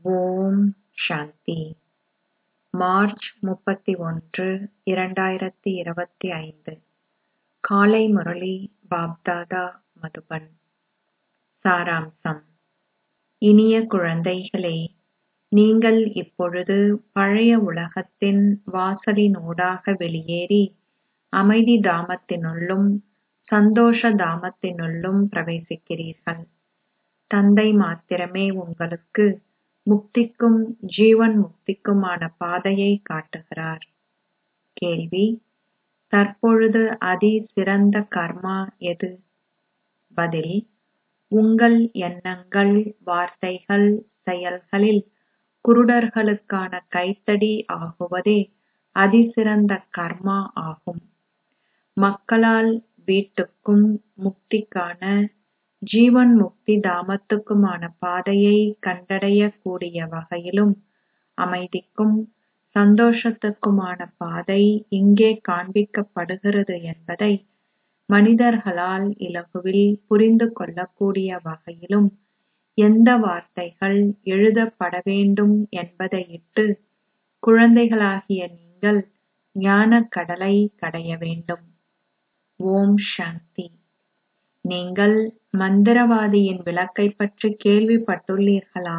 ஓம் சாந்தி March முப்பத்தி ஒன்று இரண்டாயிரத்தி இருபத்தி ஐந்து காலை முரளி பாப்தாதா மதுபன் சாராம்சம் இனிய குழந்தைகளே நீங்கள் இப்பொழுது பழைய உலகத்தின் வாசலினூடாக வெளியேறி அமைதி தாமத்தினுள்ளும் சந்தோஷ தாமத்தினுள்ளும் பிரவேசிக்கிறீர்கள் தந்தை மாத்திரமே உங்களுக்கு முக்திக்கும் ஜீவன் முக்திக்குமான பாதையை காட்டுகிறார் கேள்வி தற்பொழுது அதி சிறந்த கர்மா எது பதில் உங்கள் எண்ணங்கள் வார்த்தைகள் செயல்களில் குருடர்களுக்கான கைத்தடி ஆகுவதே அதிசிறந்த கர்மா ஆகும் மக்களால் வீட்டுக்கும் முக்திக்கான ஜீவன் முக்தி தாமத்துக்குமான பாதையை கண்டடையக் கூடிய வகையிலும் அமைதிக்கும் சந்தோஷத்துக்குமான பாதை இங்கே காண்பிக்கப்படுகிறது என்பதை மனிதர்களால் இலகுவில் புரிந்து கொள்ளக்கூடிய வகையிலும் எந்த வார்த்தைகள் எழுதப்பட வேண்டும் என்பதையிட்டு குழந்தைகளாகிய நீங்கள் ஞானக் கடலை கடைய வேண்டும் ஓம் சாந்தி நீங்கள் மந்திரவாதியின் விளக்கைப் பற்றி கேள்விப்பட்டுள்ளீர்களா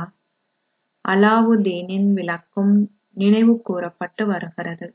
அலாவுதீனின் விளக்கும் நினைவு கூரப்பட்டு வருகிறது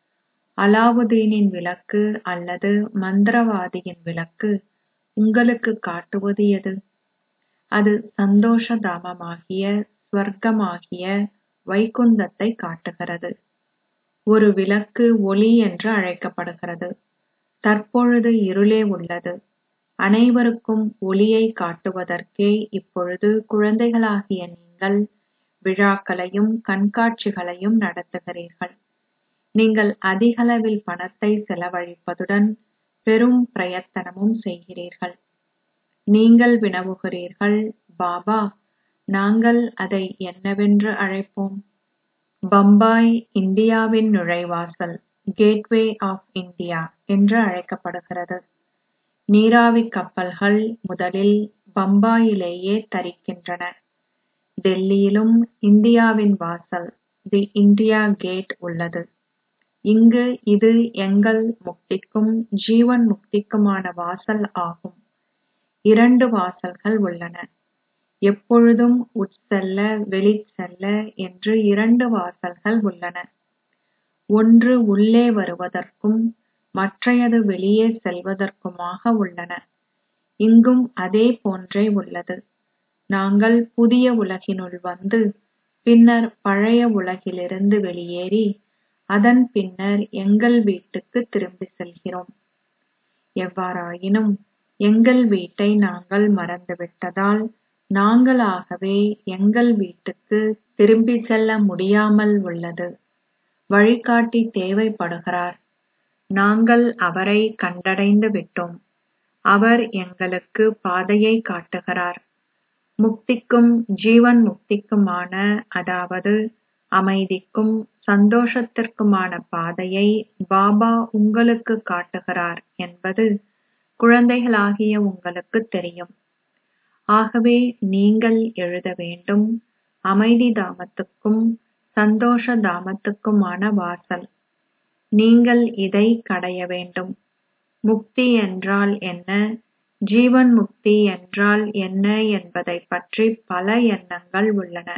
அலாவுதீனின் விளக்கு அல்லது மந்திரவாதியின் விளக்கு உங்களுக்கு காட்டுவது எது அது சந்தோஷ தாமமாகிய ஸ்வர்க்கமாகிய வைகுந்தத்தை காட்டுகிறது ஒரு விளக்கு ஒளி என்று அழைக்கப்படுகிறது தற்பொழுது இருளே உள்ளது அனைவருக்கும் ஒளியை காட்டுவதற்கே இப்பொழுது குழந்தைகளாகிய நீங்கள் விழாக்களையும் கண்காட்சிகளையும் நடத்துகிறீர்கள் நீங்கள் அதிகளவில் பணத்தை செலவழிப்பதுடன் பெரும் பிரயத்தனமும் செய்கிறீர்கள் நீங்கள் வினவுகிறீர்கள் பாபா நாங்கள் அதை என்னவென்று அழைப்போம் பம்பாய் இந்தியாவின் நுழைவாசல் கேட்வே ஆஃப் இந்தியா என்று அழைக்கப்படுகிறது நீராவி கப்பல்கள் முதலில் பம்பாயிலேயே தரிக்கின்றன டெல்லியிலும் இந்தியாவின் வாசல் தி இந்தியா கேட் உள்ளது இங்கு இது எங்கள் முக்திக்கும் ஜீவன் முக்திக்குமான வாசல் ஆகும் இரண்டு வாசல்கள் உள்ளன எப்பொழுதும் உட்செல்ல வெளிச்செல்ல என்று இரண்டு வாசல்கள் உள்ளன ஒன்று உள்ளே வருவதற்கும் மற்றையது வெளியே செல்வதற்குமாக உள்ளன இங்கும் அதே போன்றே உள்ளது நாங்கள் புதிய உலகினுள் வந்து பின்னர் பழைய உலகிலிருந்து வெளியேறி அதன் பின்னர் எங்கள் வீட்டுக்கு திரும்பி செல்கிறோம் எவ்வாறாயினும் எங்கள் வீட்டை நாங்கள் மறந்துவிட்டதால் நாங்களாகவே எங்கள் வீட்டுக்கு திரும்பி செல்ல முடியாமல் உள்ளது வழிகாட்டி தேவைப்படுகிறார் நாங்கள் அவரை கண்டடைந்து விட்டோம் அவர் எங்களுக்கு பாதையை காட்டுகிறார் முக்திக்கும் ஜீவன் முக்திக்குமான அதாவது அமைதிக்கும் சந்தோஷத்திற்குமான பாதையை பாபா உங்களுக்கு காட்டுகிறார் என்பது குழந்தைகளாகிய உங்களுக்கு தெரியும் ஆகவே நீங்கள் எழுத வேண்டும் அமைதி தாமத்துக்கும் சந்தோஷ தாமத்துக்குமான வாசல் நீங்கள் இதை கடைய வேண்டும் முக்தி என்றால் என்ன ஜீவன் முக்தி என்றால் என்ன என்பதை பற்றி பல எண்ணங்கள் உள்ளன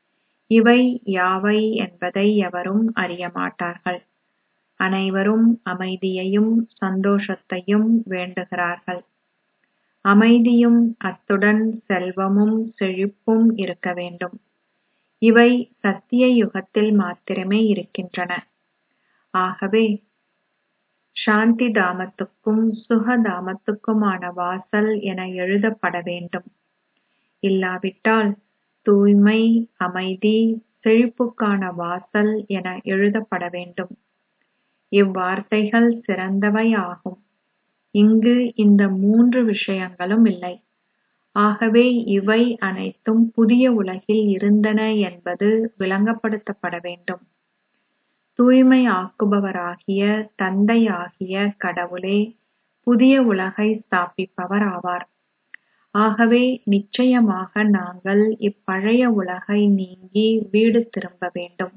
இவை யாவை என்பதை எவரும் அறிய மாட்டார்கள் அனைவரும் அமைதியையும் சந்தோஷத்தையும் வேண்டுகிறார்கள் அமைதியும் அத்துடன் செல்வமும் செழிப்பும் இருக்க வேண்டும் இவை சத்திய யுகத்தில் மாத்திரமே இருக்கின்றன ஆகவே சாந்தி தாமத்துக்கும் சுக தாமத்துக்குமான வாசல் என எழுதப்பட வேண்டும் இல்லாவிட்டால் தூய்மை அமைதி செழிப்புக்கான வாசல் என எழுதப்பட வேண்டும் இவ்வார்த்தைகள் சிறந்தவை ஆகும் இங்கு இந்த மூன்று விஷயங்களும் இல்லை ஆகவே இவை அனைத்தும் புதிய உலகில் இருந்தன என்பது விளங்கப்படுத்தப்பட வேண்டும் தூய்மை ஆக்குபவராகிய தந்தையாகிய கடவுளே புதிய உலகை ஸ்தாபிப்பவர் ஆவார் ஆகவே நிச்சயமாக நாங்கள் இப்பழைய உலகை நீங்கி வீடு திரும்ப வேண்டும்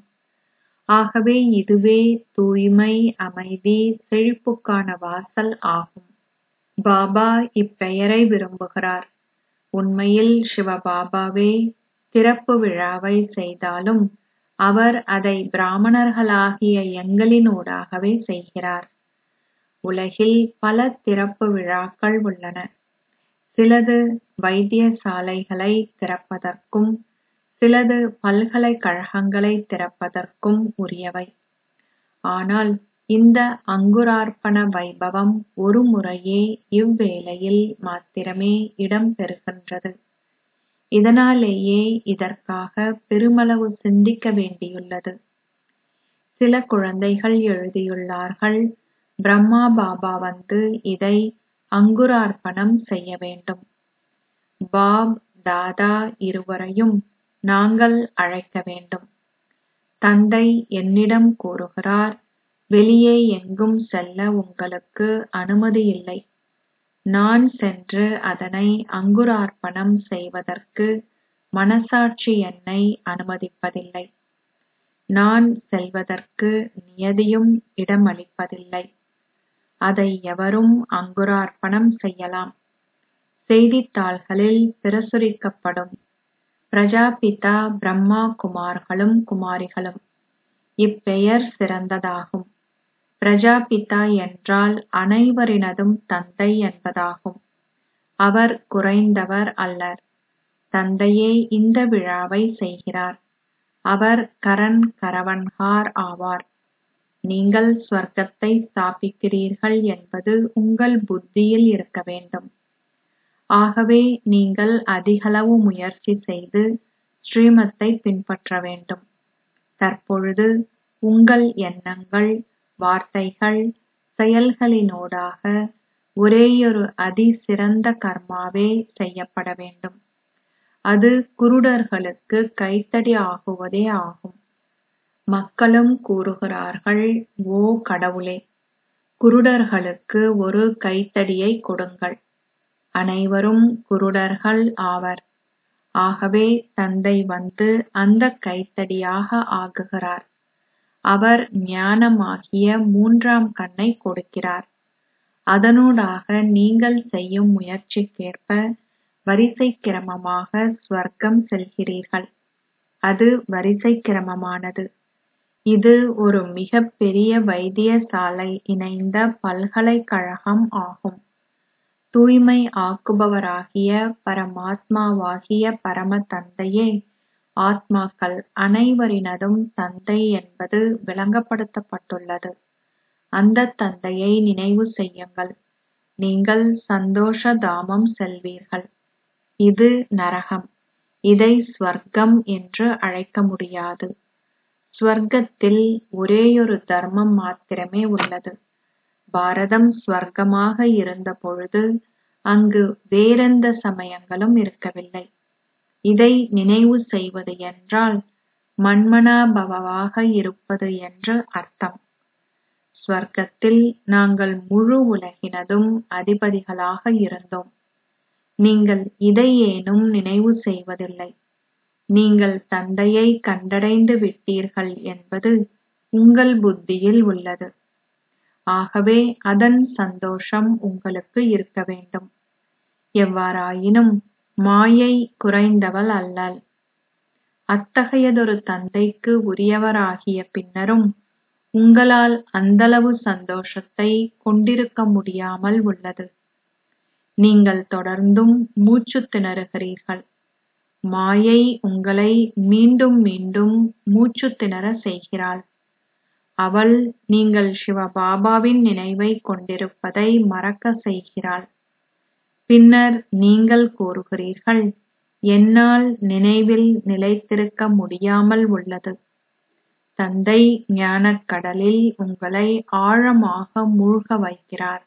ஆகவே இதுவே தூய்மை அமைதி செழிப்புக்கான வாசல் ஆகும் பாபா இப்பெயரை விரும்புகிறார் உண்மையில் சிவபாபாவே திறப்பு விழாவை செய்தாலும் அவர் அதை பிராமணர்களாகிய எங்களினூடாகவே செய்கிறார் உலகில் பல திறப்பு விழாக்கள் உள்ளன சிலது வைத்தியசாலைகளை திறப்பதற்கும் சிலது பல்கலைக்கழகங்களை திறப்பதற்கும் உரியவை ஆனால் இந்த அங்குரார்ப்பண வைபவம் ஒரு முறையே இவ்வேளையில் மாத்திரமே இடம்பெறுகின்றது இதனாலேயே இதற்காக பெருமளவு சிந்திக்க வேண்டியுள்ளது சில குழந்தைகள் எழுதியுள்ளார்கள் பிரம்மா பாபா வந்து இதை அங்குரார்ப்பணம் செய்ய வேண்டும் பாப் தாதா இருவரையும் நாங்கள் அழைக்க வேண்டும் தந்தை என்னிடம் கூறுகிறார் வெளியே எங்கும் செல்ல உங்களுக்கு அனுமதி இல்லை நான் சென்று அதனை அங்குரார்ப்பணம் செய்வதற்கு மனசாட்சி என்னை அனுமதிப்பதில்லை நான் செல்வதற்கு நியதியும் இடமளிப்பதில்லை அதை எவரும் அங்குரார்ப்பணம் செய்யலாம் செய்தித்தாள்களில் பிரசுரிக்கப்படும் பிரஜாபிதா பிரம்மா குமார்களும் குமாரிகளும் இப்பெயர் சிறந்ததாகும் பிரஜாபிதா என்றால் அனைவரினதும் தந்தை என்பதாகும் அவர் குறைந்தவர் அல்லர் தந்தையே இந்த விழாவை செய்கிறார் அவர் கரண் கரவன்கார் ஆவார் நீங்கள் ஸ்வர்க்கத்தை ஸ்தாபிக்கிறீர்கள் என்பது உங்கள் புத்தியில் இருக்க வேண்டும் ஆகவே நீங்கள் அதிகளவு முயற்சி செய்து ஸ்ரீமத்தை பின்பற்ற வேண்டும் தற்பொழுது உங்கள் எண்ணங்கள் வார்த்தைகள் செயல்களினூடாக ஒரேயொரு அதிசிறந்த கர்மாவே செய்யப்பட வேண்டும் அது குருடர்களுக்கு கைத்தடி ஆகுவதே ஆகும் மக்களும் கூறுகிறார்கள் ஓ கடவுளே குருடர்களுக்கு ஒரு கைத்தடியை கொடுங்கள் அனைவரும் குருடர்கள் ஆவர் ஆகவே தந்தை வந்து அந்த கைத்தடியாக ஆகுகிறார் அவர் ஞானமாகிய மூன்றாம் கண்ணை கொடுக்கிறார் அதனூடாக நீங்கள் செய்யும் முயற்சிக்கேற்ப வரிசை கிரமமாக ஸ்வர்க்கம் செல்கிறீர்கள் அது வரிசை கிரமமானது இது ஒரு மிகப் பெரிய வைத்தியசாலை இணைந்த பல்கலைக்கழகம் ஆகும் தூய்மை ஆக்குபவராகிய பரமாத்மாவாகிய பரம தந்தையே ஆத்மாக்கள் அனைவரினதும் தந்தை என்பது விளங்கப்படுத்தப்பட்டுள்ளது அந்த தந்தையை நினைவு செய்யுங்கள் நீங்கள் சந்தோஷ தாமம் செல்வீர்கள் இது நரகம் இதை ஸ்வர்க்கம் என்று அழைக்க முடியாது ஸ்வர்க்கத்தில் ஒரேயொரு தர்மம் மாத்திரமே உள்ளது பாரதம் ஸ்வர்க்கமாக இருந்த பொழுது அங்கு வேறெந்த சமயங்களும் இருக்கவில்லை இதை நினைவு செய்வது என்றால் மன்மனாபவவாக இருப்பது என்று அர்த்தம் ஸ்வர்க்கத்தில் நாங்கள் முழு உலகினதும் அதிபதிகளாக இருந்தோம் நீங்கள் இதையேனும் நினைவு செய்வதில்லை நீங்கள் தந்தையை கண்டடைந்து விட்டீர்கள் என்பது உங்கள் புத்தியில் உள்ளது ஆகவே அதன் சந்தோஷம் உங்களுக்கு இருக்க வேண்டும் எவ்வாறாயினும் மாயை குறைந்தவள் அல்லள் அத்தகையதொரு தந்தைக்கு உரியவராகிய பின்னரும் உங்களால் அந்தளவு சந்தோஷத்தை கொண்டிருக்க முடியாமல் உள்ளது நீங்கள் தொடர்ந்தும் மூச்சுத் திணறுகிறீர்கள் மாயை உங்களை மீண்டும் மீண்டும் மூச்சுத் திணறச் செய்கிறாள் அவள் நீங்கள் சிவபாபாவின் நினைவைக் கொண்டிருப்பதை மறக்கச் செய்கிறாள் பின்னர் நீங்கள் கூறுகிறீர்கள் என்னால் நினைவில் நிலைத்திருக்க முடியாமல் உள்ளது தந்தை ஞானக் கடலில் உங்களை ஆழமாக மூழ்க வைக்கிறார்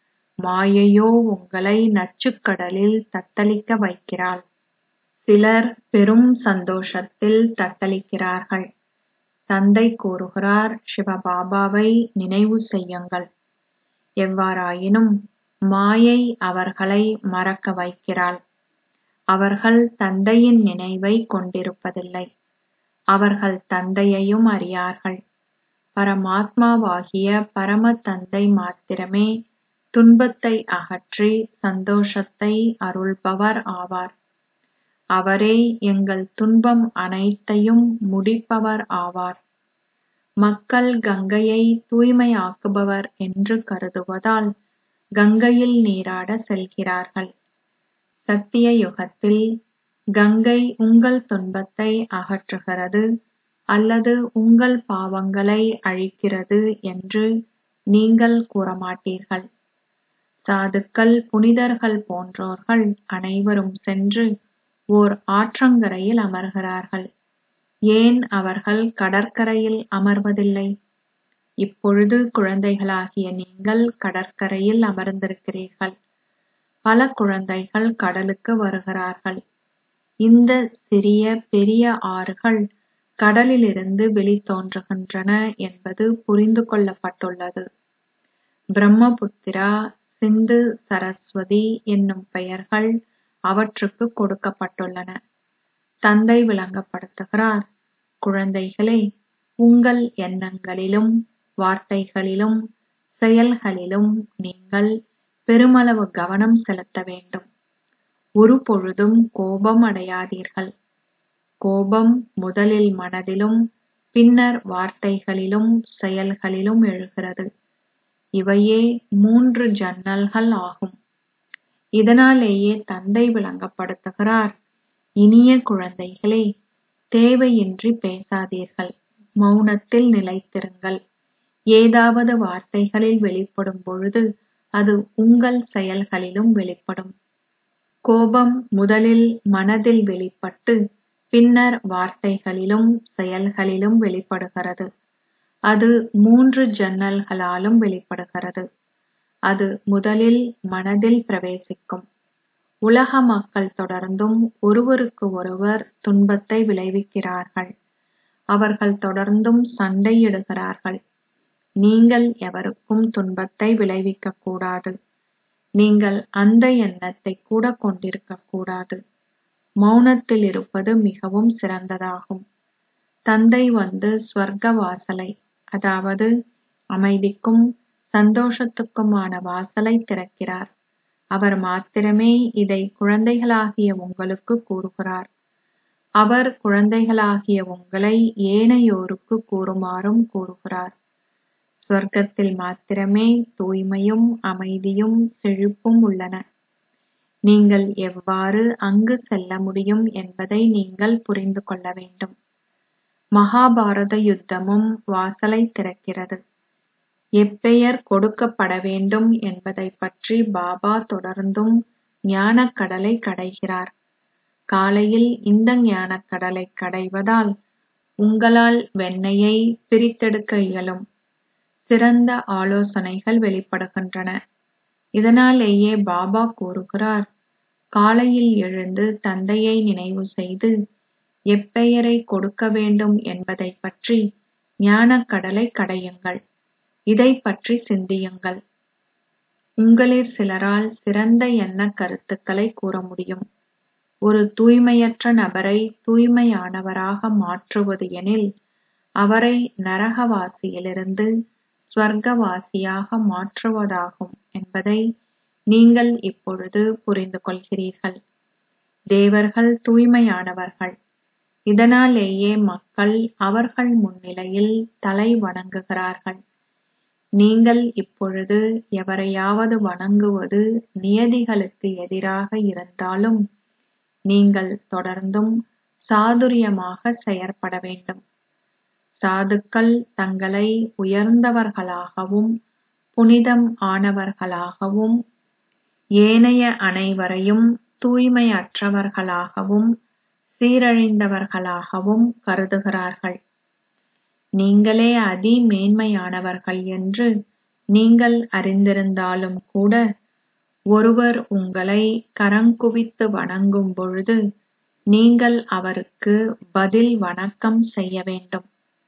மாயையோ உங்களை நச்சுக்கடலில் தத்தளிக்க வைக்கிறாள் சிலர் பெரும் சந்தோஷத்தில் தத்தளிக்கிறார்கள் தந்தை கூறுகிறார் சிவபாபாவை நினைவு செய்யுங்கள் எவ்வாறாயினும் மாயை அவர்களை மறக்க வைக்கிறாள் அவர்கள் தந்தையின் நினைவை கொண்டிருப்பதில்லை அவர்கள் தந்தையையும் அறியார்கள் பரமாத்மாவாகிய பரம தந்தை மாத்திரமே துன்பத்தை அகற்றி சந்தோஷத்தை அருள்பவர் ஆவார் அவரே எங்கள் துன்பம் அனைத்தையும் முடிப்பவர் ஆவார் மக்கள் கங்கையை தூய்மையாக்குபவர் என்று கருதுவதால் கங்கையில் நீராட செல்கிறார்கள் சத்திய யுகத்தில் கங்கை உங்கள் துன்பத்தை அகற்றுகிறது அல்லது உங்கள் பாவங்களை அழிக்கிறது என்று நீங்கள் கூறமாட்டீர்கள் சாதுக்கள் புனிதர்கள் போன்றோர்கள் அனைவரும் சென்று ஓர் ஆற்றங்கரையில் அமர்கிறார்கள் ஏன் அவர்கள் கடற்கரையில் அமர்வதில்லை இப்பொழுது குழந்தைகளாகிய நீங்கள் கடற்கரையில் அமர்ந்திருக்கிறீர்கள் பல குழந்தைகள் கடலுக்கு வருகிறார்கள் இந்த சிறிய பெரிய ஆறுகள் கடலிலிருந்து வெளித்தோன்றுகின்றன என்பது புரிந்து கொள்ளப்பட்டுள்ளது பிரம்மபுத்திரா சிந்து சரஸ்வதி என்னும் பெயர்கள் அவற்றுக்கு கொடுக்கப்பட்டுள்ளன தந்தை விளங்கப்படுத்துகிறார் குழந்தைகளே உங்கள் எண்ணங்களிலும் வார்த்தைகளிலும் செயல்களிலும் நீங்கள் பெருமளவு கவனம் செலுத்த வேண்டும் ஒரு பொழுதும் கோபம் அடையாதீர்கள் கோபம் முதலில் மனதிலும் பின்னர் வார்த்தைகளிலும் செயல்களிலும் எழுகிறது இவையே மூன்று ஜன்னல்கள் ஆகும் இதனாலேயே தந்தை விளங்கப்படுத்துகிறார் இனிய குழந்தைகளே தேவையின்றி பேசாதீர்கள் மௌனத்தில் நிலைத்திருங்கள் ஏதாவது வார்த்தைகளில் வெளிப்படும் பொழுது அது உங்கள் செயல்களிலும் வெளிப்படும் கோபம் முதலில் மனதில் வெளிப்பட்டு பின்னர் வார்த்தைகளிலும் செயல்களிலும் வெளிப்படுகிறது அது மூன்று ஜன்னல்களாலும் வெளிப்படுகிறது அது முதலில் மனதில் பிரவேசிக்கும் உலக மக்கள் தொடர்ந்தும் ஒருவருக்கு ஒருவர் துன்பத்தை விளைவிக்கிறார்கள் அவர்கள் தொடர்ந்தும் சண்டையிடுகிறார்கள் நீங்கள் எவருக்கும் துன்பத்தை விளைவிக்கக் கூடாது நீங்கள் அந்த எண்ணத்தை கூட கொண்டிருக்கக் கூடாது மௌனத்தில் இருப்பது மிகவும் சிறந்ததாகும் தந்தை வந்து ஸ்வர்க்க வாசலை அதாவது அமைதிக்கும் சந்தோஷத்துக்குமான வாசலை திறக்கிறார் அவர் மாத்திரமே இதை குழந்தைகளாகிய உங்களுக்கு கூறுகிறார் அவர் குழந்தைகளாகிய உங்களை ஏனையோருக்கு கூறுமாறும் கூறுகிறார் சொர்க்கத்தில் மாத்திரமே தூய்மையும் அமைதியும் செழிப்பும் உள்ளன நீங்கள் எவ்வாறு அங்கு செல்ல முடியும் என்பதை நீங்கள் புரிந்து கொள்ள வேண்டும் மகாபாரத யுத்தமும் வாசலை திறக்கிறது எப்பெயர் கொடுக்கப்பட வேண்டும் என்பதைப் பற்றி பாபா தொடர்ந்தும் ஞானக் கடலை கடைகிறார் காலையில் இந்த ஞானக் கடலை கடைவதால் உங்களால் வெண்ணெயை பிரித்தெடுக்க இயலும் சிறந்த ஆலோசனைகள் வெளிப்படுகின்றன இதனாலேயே பாபா கூறுகிறார் காலையில் எழுந்து தந்தையை நினைவு செய்து எப்பெயரை கொடுக்க வேண்டும் என்பதைப் பற்றி ஞானக் கடலை கடையுங்கள் இதைப் பற்றி சிந்தியுங்கள் உங்களில் சிலரால் சிறந்த எண்ணக் கருத்துக்களை கூற முடியும் ஒரு தூய்மையற்ற நபரை தூய்மையானவராக மாற்றுவது எனில் அவரை நரகவாசியிலிருந்து ஸ்வர்க்கவாசியாக மாற்றுவதாகும் என்பதை நீங்கள் இப்பொழுது புரிந்து கொள்கிறீர்கள் தேவர்கள் தூய்மையானவர்கள் இதனாலேயே மக்கள் அவர்கள் முன்னிலையில் தலை வணங்குகிறார்கள் நீங்கள் இப்பொழுது எவரையாவது வணங்குவது நியதிகளுக்கு எதிராக இருந்தாலும் நீங்கள் தொடர்ந்தும் சாதுரியமாக செயற்பட வேண்டும் சாதுக்கள் தங்களை உயர்ந்தவர்களாகவும் புனிதம் ஆனவர்களாகவும் ஏனைய அனைவரையும் தூய்மையற்றவர்களாகவும் சீரழிந்தவர்களாகவும் கருதுகிறார்கள் நீங்களே அதி மேன்மையானவர்கள் என்று நீங்கள் அறிந்திருந்தாலும் கூட ஒருவர் உங்களை கரங்குவித்து வணங்கும் பொழுது நீங்கள் அவருக்கு பதில் வணக்கம் செய்ய வேண்டும்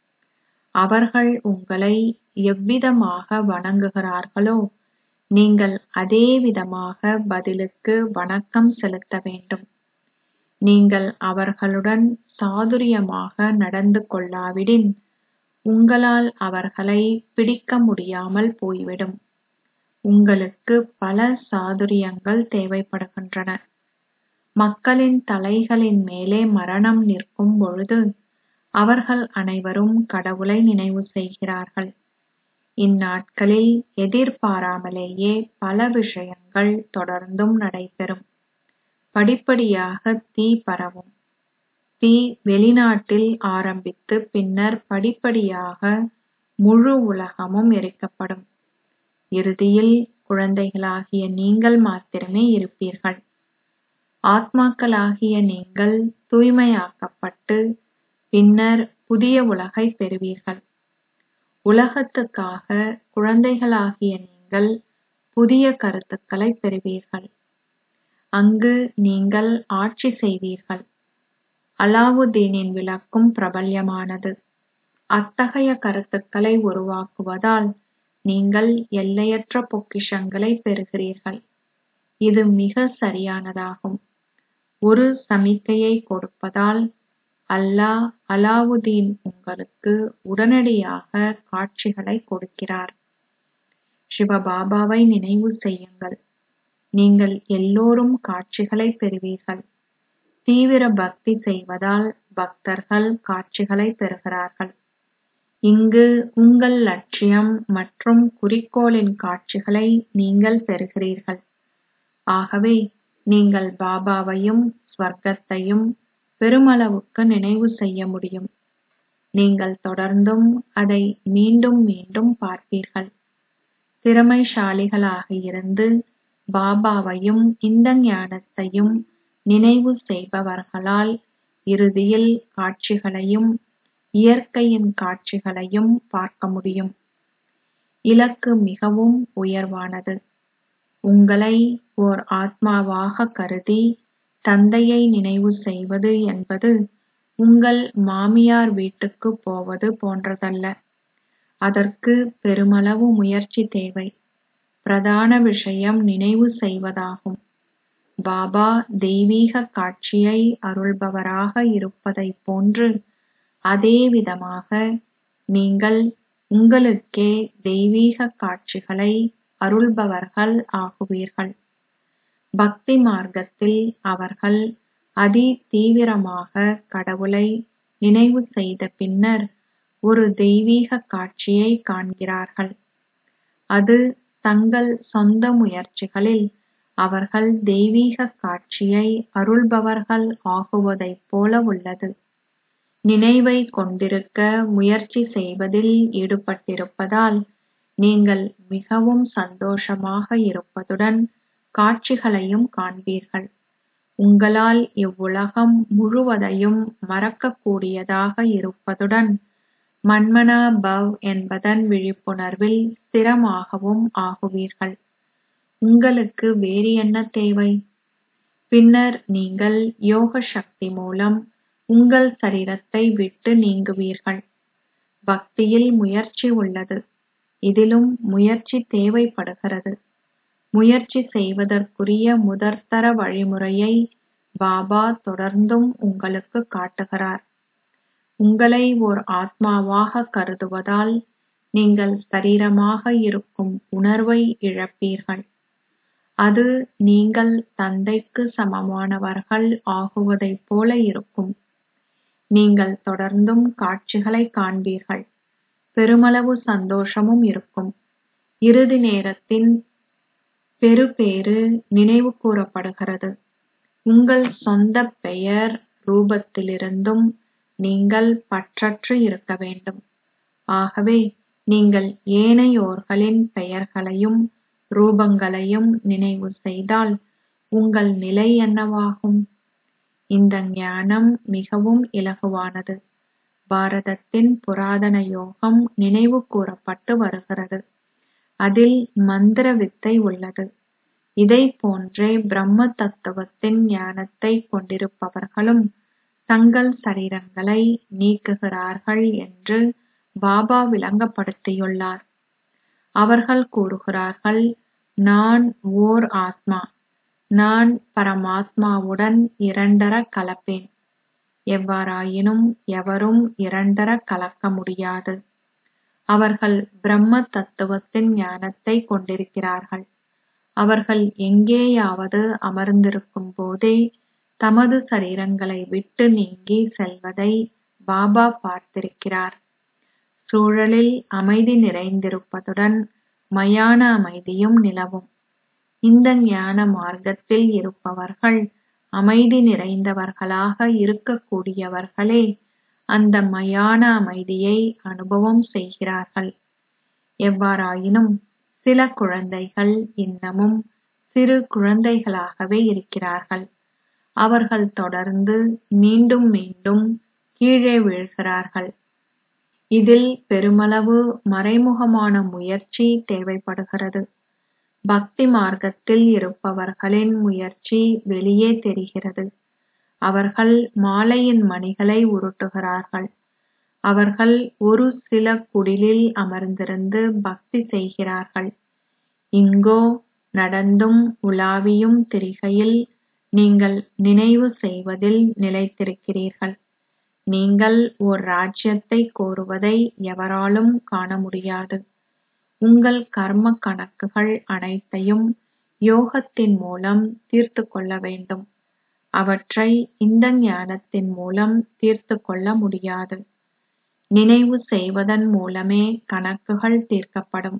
அவர்கள் உங்களை எவ்விதமாக வணங்குகிறார்களோ நீங்கள் அதே விதமாக பதிலுக்கு வணக்கம் செலுத்த வேண்டும் நீங்கள் அவர்களுடன் சாதுரியமாக நடந்து கொள்ளாவிடின் உங்களால் அவர்களை பிடிக்க முடியாமல் போய்விடும் உங்களுக்கு பல சாதுரியங்கள் தேவைப்படுகின்றன மக்களின் தலைகளின் மேலே மரணம் நிற்கும் பொழுது அவர்கள் அனைவரும் கடவுளை நினைவு செய்கிறார்கள் இந்நாட்களில் எதிர்பாராமலேயே பல விஷயங்கள் தொடர்ந்தும் நடைபெறும் படிப்படியாக தீ பரவும் தீ வெளிநாட்டில் ஆரம்பித்து பின்னர் படிப்படியாக முழு உலகமும் எரிக்கப்படும் இறுதியில் குழந்தைகளாகிய நீங்கள் மாத்திரமே இருப்பீர்கள் ஆத்மாக்களாகிய நீங்கள் தூய்மையாக்கப்பட்டு பின்னர் புதிய உலகை பெறுவீர்கள் உலகத்துக்காக குழந்தைகளாகிய நீங்கள் புதிய கருத்துக்களை பெறுவீர்கள் அங்கு நீங்கள் ஆட்சி செய்வீர்கள் அலாவுதீனின் விளக்கும் பிரபல்யமானது அத்தகைய கருத்துக்களை உருவாக்குவதால் நீங்கள் எல்லையற்ற பொக்கிஷங்களை பெறுகிறீர்கள் இது மிக சரியானதாகும் ஒரு சமிக்கையை கொடுப்பதால் அல்லாஹ் அலாவுதீன் உங்களுக்கு உடனடியாக காட்சிகளை கொடுக்கிறார் சிவபாபாவை நினைவு செய்யுங்கள் நீங்கள் எல்லோரும் காட்சிகளை பெறுவீர்கள் தீவிர பக்தி செய்வதால் பக்தர்கள் காட்சிகளை பெறுகிறார்கள் இங்கு உங்கள் லட்சியம் மற்றும் குறிக்கோளின் காட்சிகளை நீங்கள் பெறுகிறீர்கள் ஆகவே நீங்கள் பாபாவையும் ஸ்வர்க்கத்தையும் பெருமளவுக்கு நினைவு செய்ய முடியும் நீங்கள் தொடர்ந்தும் அதை மீண்டும் மீண்டும் பார்ப்பீர்கள் திறமைசாலிகளாக இருந்து பாபாவையும் இந்த ஞானத்தையும் நினைவு செய்பவர்களால் இறுதியில் காட்சிகளையும் இயற்கையின் காட்சிகளையும் பார்க்க முடியும் இலக்கு மிகவும் உயர்வானது உங்களை ஓர் ஆத்மாவாக கருதி தந்தையை நினைவு செய்வது என்பது உங்கள் மாமியார் வீட்டுக்கு போவது போன்றதல்ல அதற்கு பெருமளவு முயற்சி தேவை பிரதான விஷயம் நினைவு செய்வதாகும் பாபா தெய்வீக காட்சியை அருள்பவராக இருப்பதைப் போன்று அதே விதமாக நீங்கள் உங்களுக்கே தெய்வீக காட்சிகளை அருள்பவர்கள் ஆகுவீர்கள் பக்தி மார்க்கத்தில் அவர்கள் அதி தீவிரமாக கடவுளை நினைவு செய்த பின்னர் ஒரு தெய்வீக காட்சியை காண்கிறார்கள் அது தங்கள் சொந்த முயற்சிகளில் அவர்கள் தெய்வீக காட்சியை அருள்பவர்கள் ஆகுவதைப் போல உள்ளது நினைவை கொண்டிருக்க முயற்சி செய்வதில் ஈடுபட்டிருப்பதால் நீங்கள் மிகவும் சந்தோஷமாக இருப்பதுடன் காட்சிகளையும் காண்பீர்கள் உங்களால் இவ்வுலகம் முழுவதையும் மறக்கக்கூடியதாக இருப்பதுடன் மன்மனா பவ் என்பதன் விழிப்புணர்வில் ஸ்திரமாகவும் ஆகுவீர்கள் உங்களுக்கு வேறு என்ன தேவை பின்னர் நீங்கள் யோக சக்தி மூலம் உங்கள் சரீரத்தை விட்டு நீங்குவீர்கள் பக்தியில் முயற்சி உள்ளது இதிலும் முயற்சி தேவைப்படுகிறது முயற்சி செய்வதற்குரிய முதற்தர வழிமுறையை பாபா தொடர்ந்தும் உங்களுக்கு காட்டுகிறார் உங்களை ஓர் ஆத்மாவாக கருதுவதால் நீங்கள் சரீரமாக இருக்கும் உணர்வை இழப்பீர்கள் அது நீங்கள் தந்தைக்கு சமமானவர்கள் ஆகுவதைப் போல இருக்கும் நீங்கள் தொடர்ந்தும் காட்சிகளை காண்பீர்கள் பெருமளவு சந்தோஷமும் இருக்கும் இறுதி நேரத்தின் பெறுபேறு நினைவு கூறப்படுகிறது உங்கள் சொந்த பெயர் ரூபத்திலிருந்தும் நீங்கள் பற்றற்று இருக்க வேண்டும் ஆகவே நீங்கள் ஏனையோர்களின் பெயர்களையும் ரூபங்களையும் நினைவு செய்தால் உங்கள் நிலை என்னவாகும் இந்த ஞானம் மிகவும் இலகுவானது பாரதத்தின் புராதன யோகம் நினைவு கூறப்பட்டு வருகிறது அதில் மந்திர வித்தை உள்ளது இதைப் போன்றே பிரம்ம தத்துவத்தின் ஞானத்தை கொண்டிருப்பவர்களும் தங்கள் சரீரங்களை நீக்குகிறார்கள் என்று பாபா விளங்கப்படுத்தியுள்ளார் அவர்கள் கூறுகிறார்கள் நான் ஓர் ஆத்மா நான் பரமாத்மாவுடன் இரண்டர கலப்பேன் எவ்வாறாயினும் எவரும் இரண்டர கலக்க முடியாது அவர்கள் பிரம்ம தத்துவத்தின் ஞானத்தை கொண்டிருக்கிறார்கள் அவர்கள் எங்கேயாவது அமர்ந்திருக்கும் போதே தமது சரீரங்களை விட்டு நீங்கி செல்வதை பாபா பார்த்திருக்கிறார் சூழலில் அமைதி நிறைந்திருப்பதுடன் மயான அமைதியும் நிலவும் இந்த ஞான மார்க்கத்தில் இருப்பவர்கள் அமைதி நிறைந்தவர்களாக இருக்கக்கூடியவர்களே அந்த மயான அமைதியை அனுபவம் செய்கிறார்கள் எவ்வாறாயினும் சில குழந்தைகள் இன்னமும் சிறு குழந்தைகளாகவே இருக்கிறார்கள் அவர்கள் தொடர்ந்து மீண்டும் மீண்டும் கீழே வீழ்கிறார்கள் இதில் பெருமளவு மறைமுகமான முயற்சி தேவைப்படுகிறது பக்தி மார்க்கத்தில் இருப்பவர்களின் முயற்சி வெளியே தெரிகிறது அவர்கள் மாலையின் மணிகளை உருட்டுகிறார்கள் அவர்கள் ஒரு சில குடிலில் அமர்ந்திருந்து பக்தி செய்கிறார்கள் இங்கோ நடந்தும் உலாவியும் திரிகையில் நீங்கள் நினைவு செய்வதில் நிலைத்திருக்கிறீர்கள் நீங்கள் ஓர் ராஜ்யத்தை கோருவதை எவராலும் காண முடியாது உங்கள் கர்ம கணக்குகள் அனைத்தையும் யோகத்தின் மூலம் தீர்த்து கொள்ள வேண்டும் அவற்றை இந்த ஞானத்தின் மூலம் தீர்த்து கொள்ள முடியாது நினைவு செய்வதன் மூலமே கணக்குகள் தீர்க்கப்படும்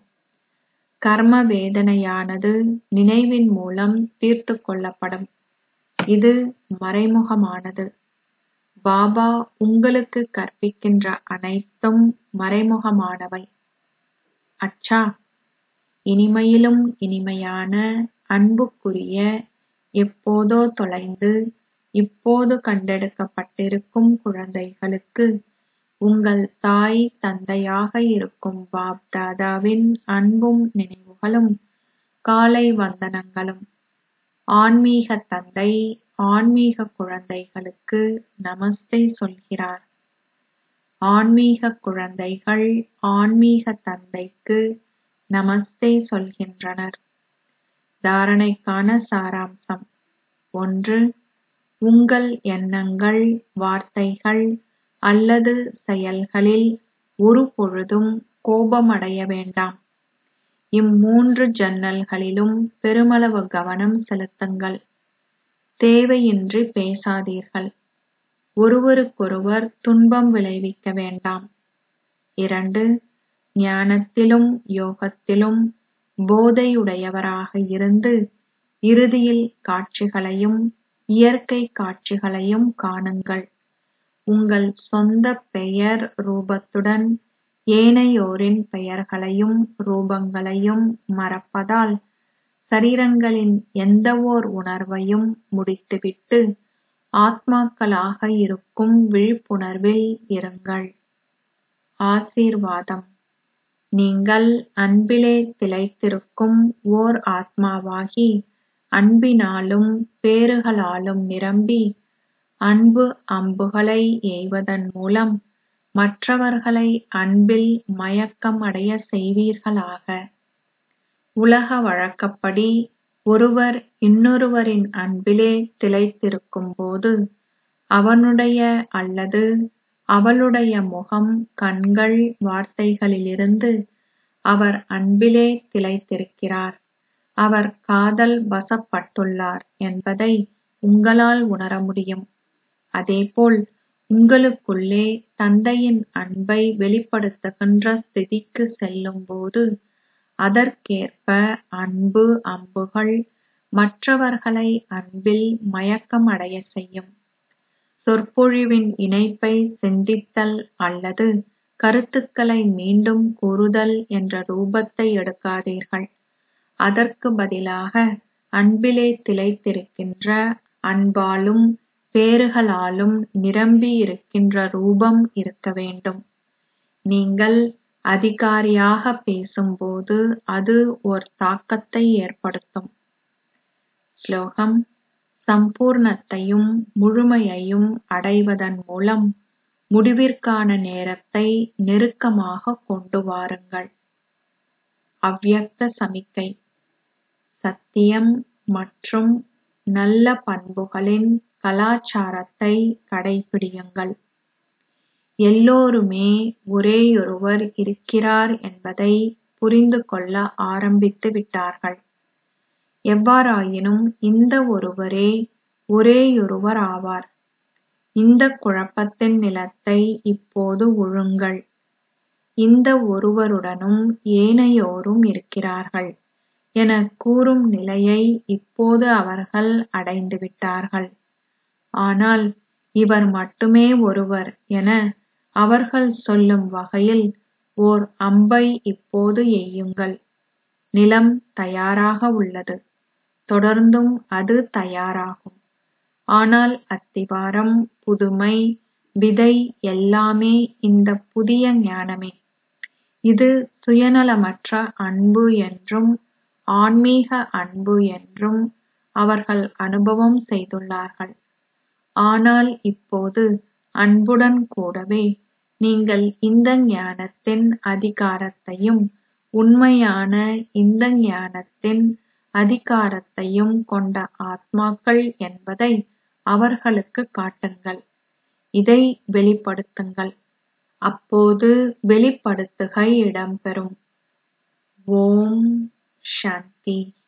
கர்ம வேதனையானது நினைவின் மூலம் தீர்த்து கொள்ளப்படும் இது மறைமுகமானது பாபா உங்களுக்கு கற்பிக்கின்ற அனைத்தும் மறைமுகமானவை அச்சா இனிமையிலும் இனிமையான அன்புக்குரிய எப்போதோ தொலைந்து இப்போது கண்டெடுக்கப்பட்டிருக்கும் குழந்தைகளுக்கு உங்கள் தாய் தந்தையாக இருக்கும் பாப் தாதாவின் அன்பும் நினைவுகளும் காலை வந்தனங்களும் ஆன்மீக தந்தை ஆன்மீக குழந்தைகளுக்கு நமஸ்தே சொல்கிறார் ஆன்மீக குழந்தைகள் ஆன்மீக தந்தைக்கு நமஸ்தே சொல்கின்றனர் தாரணைக்கான சாராம்சம் ஒன்று உங்கள் எண்ணங்கள் வார்த்தைகள் அல்லது செயல்களில் ஒரு பொழுதும் கோபமடைய வேண்டாம் இம்மூன்று ஜன்னல்களிலும் பெருமளவு கவனம் செலுத்துங்கள் தேவையின்றி பேசாதீர்கள் ஒருவருக்கொருவர் துன்பம் விளைவிக்க வேண்டாம் இரண்டு ஞானத்திலும் யோகத்திலும் போதையுடையவராக இருந்து இறுதியில் காட்சிகளையும் இயற்கை காட்சிகளையும் காணுங்கள் உங்கள் சொந்த பெயர் ரூபத்துடன் ஏனையோரின் பெயர்களையும் ரூபங்களையும் மறப்பதால் சரீரங்களின் எந்தவோர் உணர்வையும் முடித்துவிட்டு ஆத்மாக்களாக இருக்கும் விழிப்புணர்வில் இருங்கள் ஆசீர்வாதம் நீங்கள் அன்பிலே திளைத்திருக்கும் ஓர் ஆத்மாவாகி அன்பினாலும் பேறுகளாலும் நிரம்பி அன்பு அம்புகளை எய்வதன் மூலம் மற்றவர்களை அன்பில் மயக்கம் அடைய செய்வீர்களாக உலக வழக்கப்படி ஒருவர் இன்னொருவரின் அன்பிலே திளைத்திருக்கும் போது அவனுடைய அல்லது அவளுடைய முகம் கண்கள் வார்த்தைகளிலிருந்து அவர் அன்பிலே திளைத்திருக்கிறார் அவர் காதல் வசப்பட்டுள்ளார் என்பதை உங்களால் உணர முடியும் அதேபோல் உங்களுக்குள்ளே தந்தையின் அன்பை வெளிப்படுத்துகின்ற ஸ்திதிக்கு செல்லும்போது அதற்கேற்ப அன்பு அம்புகள் மற்றவர்களை அன்பில் மயக்கம் அடைய செய்யும் சொற்பொழிவின் இணைப்பை சிந்தித்தல் அல்லது கருத்துக்களை மீண்டும் கூறுதல் என்ற ரூபத்தை எடுக்காதீர்கள் அதற்கு பதிலாக அன்பிலே திளைத்திருக்கின்ற அன்பாலும் பேறுகளாலும் நிரம்பி இருக்கின்ற ரூபம் இருக்க வேண்டும் நீங்கள் அதிகாரியாக பேசும்போது அது ஓர் தாக்கத்தை ஏற்படுத்தும் ஸ்லோகம் சம்பூர்ணத்தையும் முழுமையையும் அடைவதன் மூலம் முடிவிற்கான நேரத்தை நெருக்கமாக கொண்டு வாருங்கள் அவ்யக்த சமிக்கை சத்தியம் மற்றும் நல்ல பண்புகளின் கலாச்சாரத்தை கடைப்பிடியுங்கள் எல்லோருமே ஒரேயொருவர் இருக்கிறார் என்பதை புரிந்து கொள்ள ஆரம்பித்து விட்டார்கள் எவ்வாறாயினும் இந்த ஒருவரே ஒரேயொருவர் ஆவார் இந்த குழப்பத்தின் நிலத்தை இப்போது உழுங்கள் இந்த ஒருவருடனும் ஏனையோரும் இருக்கிறார்கள் என கூறும் நிலையை இப்போது அவர்கள் அடைந்துவிட்டார்கள் ஆனால் இவர் மட்டுமே ஒருவர் என அவர்கள் சொல்லும் வகையில் ஓர் அம்பை இப்போது எய்யுங்கள் நிலம் தயாராக உள்ளது தொடர்ந்தும் அது தயாராகும் ஆனால் அத்திவாரம் புதுமை விதை எல்லாமே இந்த புதிய ஞானமே இது சுயநலமற்ற அன்பு என்றும் ஆன்மீக அன்பு என்றும் அவர்கள் அனுபவம் செய்துள்ளார்கள் ஆனால் இப்போது அன்புடன் கூடவே நீங்கள் இந்த ஞானத்தின் அதிகாரத்தையும் உண்மையான இந்த ஞானத்தின் அதிகாரத்தையும் கொண்ட ஆத்மாக்கள் என்பதை அவர்களுக்குக் காட்டுங்கள் இதை வெளிப்படுத்துங்கள் அப்போது வெளிப்படுத்துகை இடம்பெறும் ஓம் சாந்தி